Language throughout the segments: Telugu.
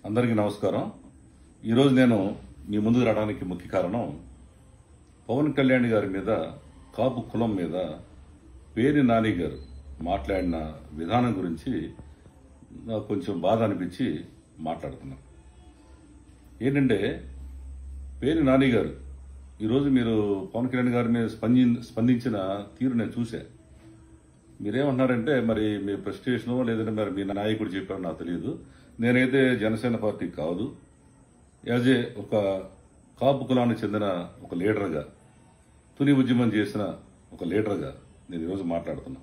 అందరికీ నమస్కారం ఈరోజు నేను మీ ముందుకు రావడానికి ముఖ్య కారణం పవన్ కళ్యాణ్ గారి మీద కాపు కులం మీద పేరి నాని గారు మాట్లాడిన విధానం గురించి నాకు కొంచెం బాధ అనిపించి మాట్లాడుతున్నాను ఏంటంటే పేరి నాని గారు ఈరోజు మీరు పవన్ కళ్యాణ్ గారి మీద స్పంది స్పందించిన తీరు నేను చూశాను మీరేమంటున్నారంటే మరి మీ ప్రెస్టేషను లేదంటే మరి మీ నాయకుడు చెప్పారో నాకు తెలియదు నేనైతే జనసేన పార్టీ కాదు యాజ్ ఏ ఒక కాపు కులానికి చెందిన ఒక లీడర్గా తుని ఉద్యమం చేసిన ఒక లీడర్గా నేను ఈరోజు మాట్లాడుతున్నా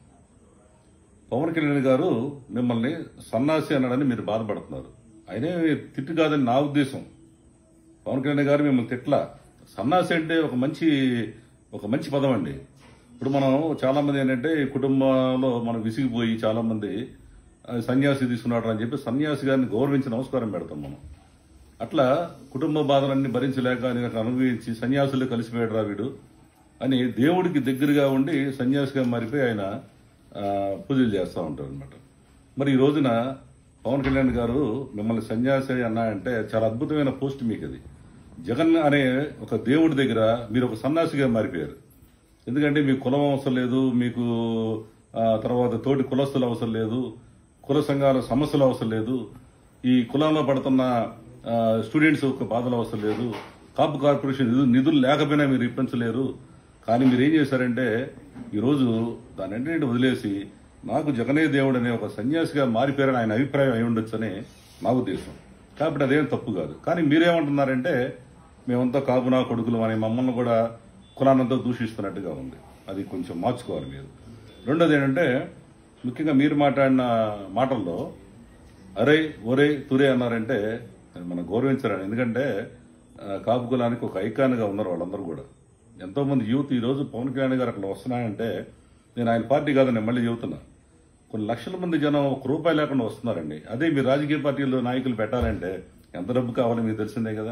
పవన్ కళ్యాణ్ గారు మిమ్మల్ని సన్నాసి అన్నాడని మీరు బాధపడుతున్నారు ఆయనే తిట్టు కాదని నా ఉద్దేశం పవన్ కళ్యాణ్ గారు మిమ్మల్ని తిట్ల సన్నాసి అంటే ఒక మంచి ఒక మంచి పదం అండి ఇప్పుడు మనం చాలా మంది ఏంటంటే ఈ కుటుంబంలో మనం విసిగిపోయి చాలా మంది ఆ, సన్యాసి తీసుకున్నాడు అని చెప్పి సన్యాసి గారిని గౌరవించి నమస్కారం పెడతాం మనం అట్లా కుటుంబ బాధలన్నీ భరించలేక ఆయన అనుభవించి సన్యాసులు కలిసిపోయాడు రా వీడు అని దేవుడికి దగ్గరగా ఉండి సన్యాసిగా మారిపోయి ఆయన ఆ, పూజలు చేస్తూ ఉంటారు అనమాట మరి ఈ రోజున పవన్ కళ్యాణ్ గారు మిమ్మల్ని సన్యాసి అన్నా అంటే చాలా అద్భుతమైన పోస్ట్ మీకు అది జగన్ అనే ఒక దేవుడి దగ్గర మీరు ఒక సన్యాసిగా మారిపోయారు ఎందుకంటే మీకు కులం అవసరం లేదు మీకు ఆ, తర్వాత తోటి కులస్తులు అవసరం లేదు కుల సంఘాల సమస్యలు అవసరం లేదు ఈ కులంలో పడుతున్న ఆ, స్టూడెంట్స్ యొక్క బాధలు అవసరం లేదు కాపు కార్పొరేషన్ నిధులు నిధులు లేకపోయినా మీరు ఇప్పించలేరు కానీ మీరు ఏం చేశారంటే ఈరోజు దాని వదిలేసి నాకు జగనే దేవుడు అనే ఒక సన్యాసిగా మారిపోయారని ఆయన అభిప్రాయం అయి ఉండొచ్చని నా ఉద్దేశం కాబట్టి అదేం తప్పు కాదు కానీ మీరేమంటున్నారంటే మేమంతా కాపునా కొడుకులు అని మమ్మల్ని కూడా కులానంతా దూషిస్తున్నట్టుగా ఉంది అది కొంచెం మార్చుకోవాలి మీరు రెండోది ఏంటంటే ముఖ్యంగా మీరు మాట్లాడిన మాటల్లో అరే ఒరే తురే అన్నారంటే అది మనం గౌరవించాలని ఎందుకంటే ఆ, కాపు కులానికి ఒక ఐకాన్గా ఉన్నారు వాళ్ళందరూ కూడా ఎంతో మంది యూత్ ఈ రోజు పవన్ కళ్యాణ్ గారు అక్కడ వస్తున్నాయంటే నేను ఆయన పార్టీ కాదు నేను మళ్ళీ చెబుతున్నా కొన్ని లక్షల మంది జనం ఒక రూపాయి లేకుండా వస్తున్నారండి అదే మీ రాజకీయ పార్టీల్లో నాయకులు పెట్టాలంటే ఎంత డబ్బు కావాలో మీకు తెలిసిందే కదా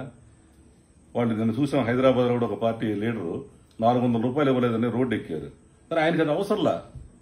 వాళ్ళు నేను చూసాం హైదరాబాద్ లో కూడా ఒక పార్టీ లీడరు నాలుగు వందల రూపాయలు ఇవ్వలేదని రోడ్డు ఎక్కారు మరి ఆయనకి అది అవసరంలా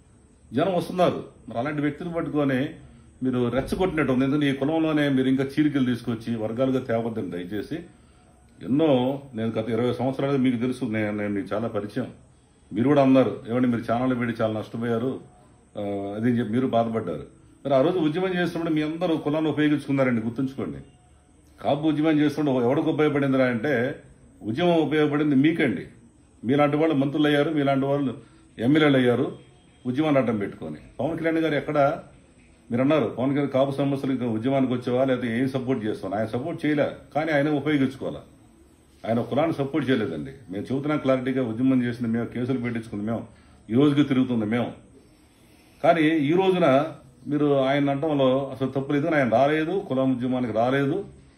జనం వస్తున్నారు మరి అలాంటి వ్యక్తిని పట్టుకొని మీరు రెచ్చగొట్టినట్టు ఉంది ఎందుకంటే ఈ కులంలోనే మీరు ఇంకా చీలికలు తీసుకొచ్చి వర్గాలుగా తేవద్దని దయచేసి ఎన్నో నేను గత ఇరవై సంవత్సరాలుగా మీకు తెలుసు నేను నేను మీకు చాలా పరిచయం మీరు కూడా అన్నారు ఏమండి మీరు ఛానల్ పెట్టి చాలా నష్టపోయారు ఆ, అది అని చెప్పి మీరు బాధపడ్డారు మరి ఆ రోజు ఉద్యమం చేస్తున్నప్పుడు మీ అందరూ కులాన్ని ఉపయోగించుకున్నారండి గుర్తుంచుకోండి కాపు ఉద్యమం చేస్తుంటే ఎవరికి ఉపయోగపడిందిరా అంటే ఉద్యమం ఉపయోగపడింది మీకండి మీలాంటి వాళ్ళు మంత్రులు అయ్యారు మీలాంటి వాళ్ళు ఎమ్మెల్యేలు అయ్యారు ఉద్యమాన్ని అడ్డం పెట్టుకొని పవన్ కళ్యాణ్ గారు ఎక్కడ మీరు అన్నారు పవన్ కళ్యాణ్ కాపు సమస్యలకు ఉద్యమానికి వచ్చేవా లేకపోతే ఏం సపోర్ట్ చేస్తాను ఆయన సపోర్ట్ చేయలే కానీ ఆయన ఉపయోగించుకోవాలా ఆయన కులాన్ని సపోర్ట్ చేయలేదండి మేము చెబుతున్నాం క్లారిటీగా ఉద్యమం చేసింది మేము కేసులు పెట్టించుకుంది మేము ఈ రోజుకి తిరుగుతుంది మేము కానీ ఈ రోజున మీరు ఆయన అంటంలో అసలు తప్పు లేదు ఆయన రాలేదు కులం ఉద్యమానికి రాలేదు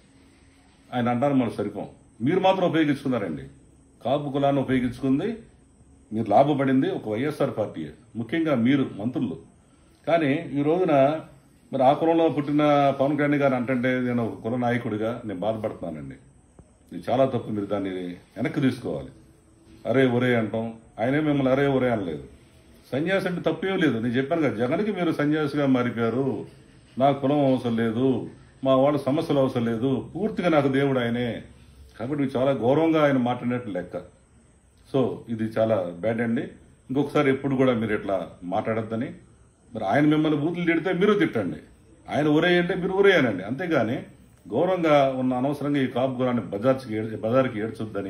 ఆయన అంటారు మనం సరిపోం మీరు మాత్రం ఉపయోగించుకున్నారండి కాపు కులాన్ని ఉపయోగించుకుంది మీరు లాభపడింది ఒక వైఎస్ఆర్ పార్టీ ముఖ్యంగా మీరు మంత్రులు కానీ ఈ రోజున మరి ఆ కులంలో పుట్టిన పవన్ కళ్యాణ్ గారు అంటే నేను ఒక కుల నాయకుడిగా నేను బాధపడుతున్నానండి ఇది చాలా తప్పు మీరు దాన్ని వెనక్కి తీసుకోవాలి అరే ఒరే అంటాం ఆయనే మిమ్మల్ని అరే ఒరే అనలేదు సన్యాసి అంటే తప్పేం లేదు నేను చెప్పాను కదా జగన్కి మీరు సన్యాసిగా మారిపోయారు నా కులం అవసరం లేదు మా వాళ్ళ సమస్యలు అవసరం లేదు పూర్తిగా నాకు దేవుడు ఆయనే కాబట్టి మీరు చాలా గౌరవంగా ఆయన మాట్లాడినట్టు లెక్క సో ఇది చాలా బ్యాడ్ అండి ఇంకొకసారి ఎప్పుడు కూడా మీరు ఇట్లా మాట్లాడొద్దని మరి ఆయన మిమ్మల్ని బూతులు తిడితే మీరు తిట్టండి ఆయన ఒరే అంటే మీరు ఒరేయనండి అంతేగాని గౌరవంగా ఉన్న అనవసరంగా ఈ కాపు గురాన్ని బజార్కి ఏడ్- బజార్కి ఏడ్చొద్దని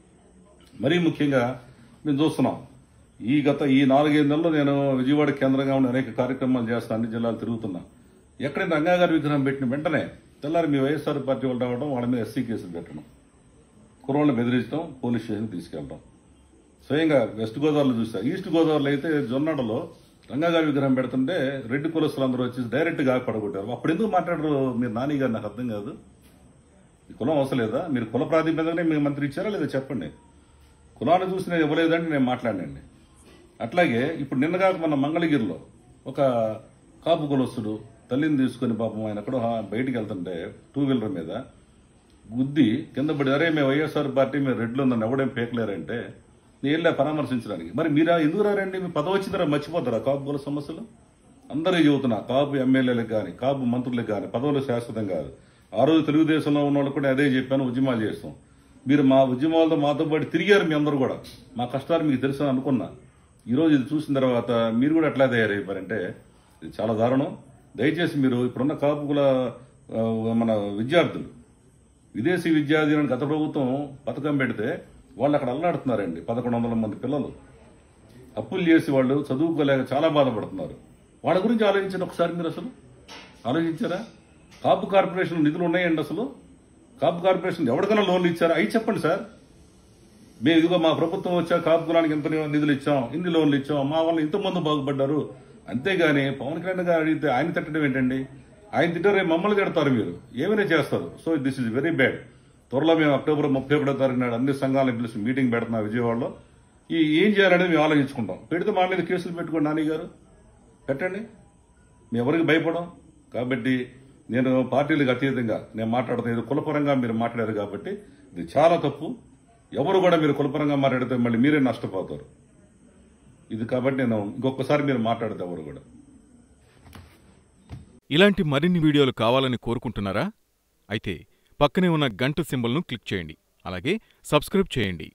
మరీ ముఖ్యంగా మేము చూస్తున్నాం ఈ గత ఈ నాలుగైదు నెలల్లో నేను విజయవాడ కేంద్రంగా ఉన్న అనేక కార్యక్రమాలు చేస్తాను అన్ని జిల్లాలు తిరుగుతున్నా ఎక్కడైనా రంగా గారి విగ్రహం పెట్టిన వెంటనే తెల్లారి మీ వైఎస్ఆర్ పార్టీ వాళ్ళు రావడం వాళ్ళ మీద ఎస్సీ కేసులు పెట్టడం కుర్రోళ్ళని బెదిరించడం పోలీస్ స్టేషన్కి తీసుకెళ్ళడం స్వయంగా వెస్ట్ గోదావరిలో చూసా ఈస్ట్ గోదావరిలో అయితే జొన్నాడలో రంగాగారి విగ్రహం పెడుతుంటే రెడ్డి కులస్తులు అందరూ వచ్చి డైరెక్ట్ గా పడగొట్టారు అప్పుడు ఎందుకు మాట్లాడరు మీరు నాని గారు నాకు అర్థం కాదు ఈ కులం అవసరం లేదా మీరు కుల ప్రాతిపదికనే మీకు మంత్రి ఇచ్చారా లేదా చెప్పండి కులాన్ని చూసి నేను ఇవ్వలేదంటే నేను మాట్లాడినండి అట్లాగే ఇప్పుడు నిన్నగాక మన మంగళగిరిలో ఒక కాపు కులస్తుడు తల్లిని తీసుకుని పాపం ఆయన ఎక్కడో హా- బయటికి వెళ్తుంటే టూ వీలర్ మీద గుద్ది కింద పడి అరే మేము వైఎస్ఆర్ పార్టీ మీరు రెడ్లు ఉందని ఎవడేం పేకలేరంటే నేను వెళ్ళా పరామర్శించడానికి మరి మీరు ఎందుకు రారండి మీ పదవి వచ్చిందరా మర్చిపోతారా కాపు కుల సమస్యలు అందరూ చెబుతున్నా కాపు ఎమ్మెల్యేలకు కానీ కాపు మంత్రులకు కానీ పదవులు శాశ్వతం కాదు ఆ రోజు తెలుగుదేశంలో ఉన్న వాళ్ళు కూడా అదే చెప్పాను ఉద్యమాలు చేస్తాం మీరు మా ఉద్యమాలతో మాతో పాటు తిరిగారు మీ అందరూ కూడా మా కష్టాలు మీకు తెలుసు అని అనుకున్నా ఈ రోజు ఇది చూసిన తర్వాత మీరు కూడా ఎట్లా తయారైపోయారంటే ఇది చాలా దారుణం దయచేసి మీరు ఇప్పుడున్న కాపుకుల ఆ, మన విద్యార్థులు విదేశీ విద్యార్థులను గత ప్రభుత్వం పథకం పెడితే వాళ్ళు అక్కడ అల్లాడుతున్నారండి పదకొండు వందల మంది పిల్లలు అప్పులు చేసి వాళ్ళు చదువుకోలేక చాలా బాధపడుతున్నారు వాళ్ళ గురించి ఆలోచించండి ఒకసారి మీరు అసలు ఆలోచించారా కాపు కార్పొరేషన్ నిధులు ఉన్నాయండి అసలు కాపు కార్పొరేషన్ ఎవరికైనా లోన్లు ఇచ్చారా అవి చెప్పండి సార్ మేము ఇదిగో మా ప్రభుత్వం వచ్చా కాపు కులానికి ఇంత నిధులు ఇచ్చాం ఇన్ని లోన్లు ఇచ్చాం మా వల్ల ఇంతమంది బాగుపడ్డారు అంతేగాని పవన్ కళ్యాణ్ గారు అడిగితే ఆయన తిట్టడం ఏంటండి ఆయన తిట్టారు రేపు మమ్మల్ని తిడతారు మీరు ఏమైనా చేస్తారు so this is very bad త్వరలో మేము అక్టోబర్ ముప్పై ఒకటో తారీఖు నాడు అన్ని సంఘాలను పిలిచి మీటింగ్ పెడుతున్నాం విజయవాడలో ఈ ఏం చేయాలనేది మేము ఆలోచించుకుంటాం పెడితే మా మీద కేసులు పెట్టుకోండి నాని గారు పెట్టండి మీ ఎవరికి భయపడం కాబట్టి నేను పార్టీలకు అతీతంగా నేను మాట్లాడుతున్నా ఇది కులపరంగా మీరు మాట్లాడారు కాబట్టి ఇది చాలా తప్పు ఎవరు కూడా మీరు కులపరంగా మాట్లాడితే మళ్ళీ మీరే నష్టపోతారు ఇది కాబట్టి నేను ఇంకొకసారి మీరు మాట్లాడితే ఎవరు కూడా ఇలాంటి మరిన్ని వీడియోలు కావాలని కోరుకుంటున్నారా అయితే పక్కనే ఉన్న గంట సింబల్ను క్లిక్ చేయండి అలాగే సబ్స్క్రైబ్ చేయండి